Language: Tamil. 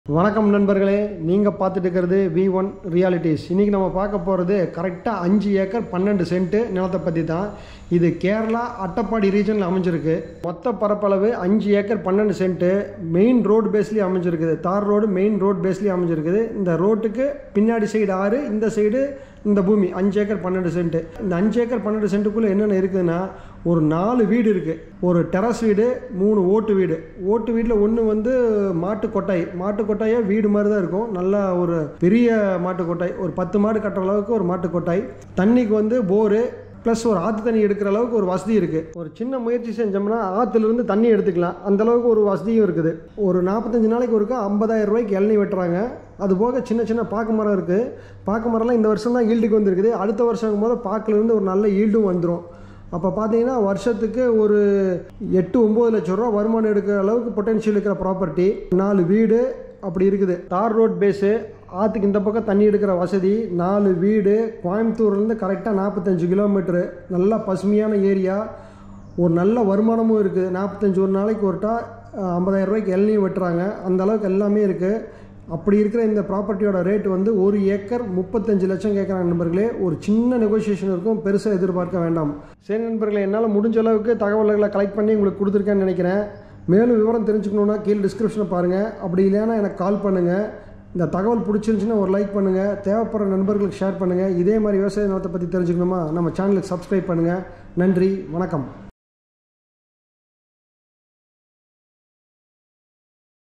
வணக்கம் நண்பர்களே நீங்கள் பார்த்துட்டு இருக்கிறது வி ஒன் ரியாலிட்டிஸ் இன்றைக்கி நம்ம பார்க்க போகிறது கரெக்டாக அஞ்சு ஏக்கர் பன்னெண்டு சென்ட்டு நிலத்தை பற்றி தான் இது கேரளா அட்டப்பாடி ரீஜனில் அமைஞ்சிருக்கு மொத்த பரப்பளவு அஞ்சு ஏக்கர் பன்னெண்டு சென்ட்டு மெயின் ரோடு பேஸ்லேயே அமைஞ்சிருக்குது தார் ரோடு மெயின் ரோடு பேஸ்லேயே அமைஞ்சிருக்குது இந்த ரோட்டுக்கு பின்னாடி சைடு ஆறு இந்த சைடு இந்த பூமி அஞ்சு ஏக்கர் பன்னெண்டு சென்ட்டு இந்த அஞ்சு ஏக்கர் பன்னெண்டு சென்ட்டுக்குள்ளே என்னென்ன இருக்குதுன்னா ஒரு நாலு வீடு இருக்குது ஒரு டெரஸ் வீடு மூணு ஓட்டு வீடு ஓட்டு வீட்டில் ஒன்று வந்து மாட்டு கொட்டாய் மாட்டு கொட்டாயே வீடு மாதிரி தான் இருக்கும் நல்ல ஒரு பெரிய மாட்டு கொட்டாய் ஒரு பத்து மாடு கட்டுற அளவுக்கு ஒரு மாட்டு கொட்டாய் தண்ணிக்கு வந்து போரு ப்ளஸ் ஒரு ஆற்று தண்ணி எடுக்கிற அளவுக்கு ஒரு வசதி இருக்குது ஒரு சின்ன முயற்சி செஞ்சோம்னா ஆற்றுலேருந்து தண்ணி எடுத்துக்கலாம் அந்த அளவுக்கு ஒரு வசதியும் இருக்குது ஒரு நாற்பத்தஞ்சு நாளைக்கு ஒருக்கா ஐம்பதாயிரம் ரூபாய்க்கு இளநீ வெட்டுறாங்க அது போக சின்ன சின்ன பாக்கு மரம் இருக்குது பாக்கு மரம்லாம் இந்த வருஷம் தான் ஈல்டுக்கு வந்திருக்குது அடுத்த வருஷம் போது பாக்குலேருந்து ஒரு நல்ல ஈல்டும் வந்துடும் அப்போ பார்த்தீங்கன்னா வருஷத்துக்கு ஒரு எட்டு ஒம்பது லட்ச ரூபா வருமானம் எடுக்கிற அளவுக்கு பொட்டென்ஷியல் இருக்கிற ப்ராப்பர்ட்டி நாலு வீடு அப்படி இருக்குது தார் ரோட் பேஸு ஆற்றுக்கு இந்த பக்கம் தண்ணி எடுக்கிற வசதி நாலு வீடு கோயம்புத்தூர்லேருந்து கரெக்டாக நாற்பத்தஞ்சு கிலோமீட்ரு நல்லா பசுமையான ஏரியா ஒரு நல்ல வருமானமும் இருக்குது நாற்பத்தஞ்சு ஒரு நாளைக்கு ஒருட்டா ஐம்பதாயிரம் ரூபாய்க்கு இளநியும் வெட்டுறாங்க அந்த அளவுக்கு எல்லாமே இருக்குது அப்படி இருக்கிற இந்த ப்ராப்பர்ட்டியோட ரேட் வந்து ஒரு ஏக்கர் முப்பத்தஞ்சு லட்சம் கேட்குறாங்க நண்பர்களே ஒரு சின்ன நெகோசியேஷன் இருக்கும் பெருசாக எதிர்பார்க்க வேண்டாம் சரி நண்பர்களே என்னால் முடிஞ்ச அளவுக்கு தகவல்களை கலெக்ட் பண்ணி உங்களுக்கு கொடுத்துருக்கேன்னு நினைக்கிறேன் மேலும் விவரம் தெரிஞ்சுக்கணுன்னா கீழே டிஸ்கிரிப்ஷனை பாருங்கள் அப்படி இல்லைன்னா எனக்கு கால் பண்ணுங்கள் இந்த தகவல் பிடிச்சிருந்துச்சுன்னா ஒரு லைக் பண்ணுங்கள் தேவைப்படுற நண்பர்களுக்கு ஷேர் பண்ணுங்கள் இதே மாதிரி விவசாய நிலத்தை பற்றி தெரிஞ்சுக்கணுமா நம்ம சேனலுக்கு சப்ஸ்கிரைப் பண்ணுங்கள் நன்றி வணக்கம்